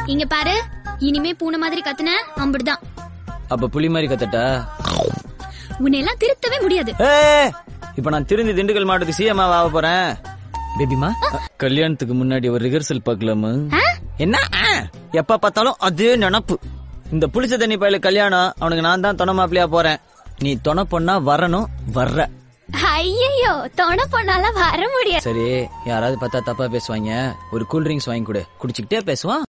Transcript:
இங்க பாரு இனிமே பூனை மாதிரி கத்துன அம்பிடுதான் அப்ப புலி மாதிரி கத்தட்டா உன்னை எல்லாம் திருத்தவே முடியாது ஏ இப்ப நான் திருந்தி திண்டுக்கல் மாவட்டத்துக்கு சிஎம் ஆக போறேன் பேபிமா கல்யாணத்துக்கு முன்னாடி ஒரு ரிஹர்சல் பார்க்கலாமா ஆ? என்ன ஆ? எப்ப பார்த்தாலும் அதே நினப்பு இந்த புளிச்ச தண்ணி பயில கல்யாணம் அவனுக்கு நான் தான் துணை மாப்பிளையா போறேன் நீ துணை பொண்ணா வரணும் வர்ற ஐயோ தொண பொண்ணால வர முடியாது சரி யாராவது பார்த்தா தப்பா பேசுவாங்க ஒரு கூல் ட்ரிங்க்ஸ் வாங்கி கொடு குடிச்சுக்கிட்டே பேசுவான்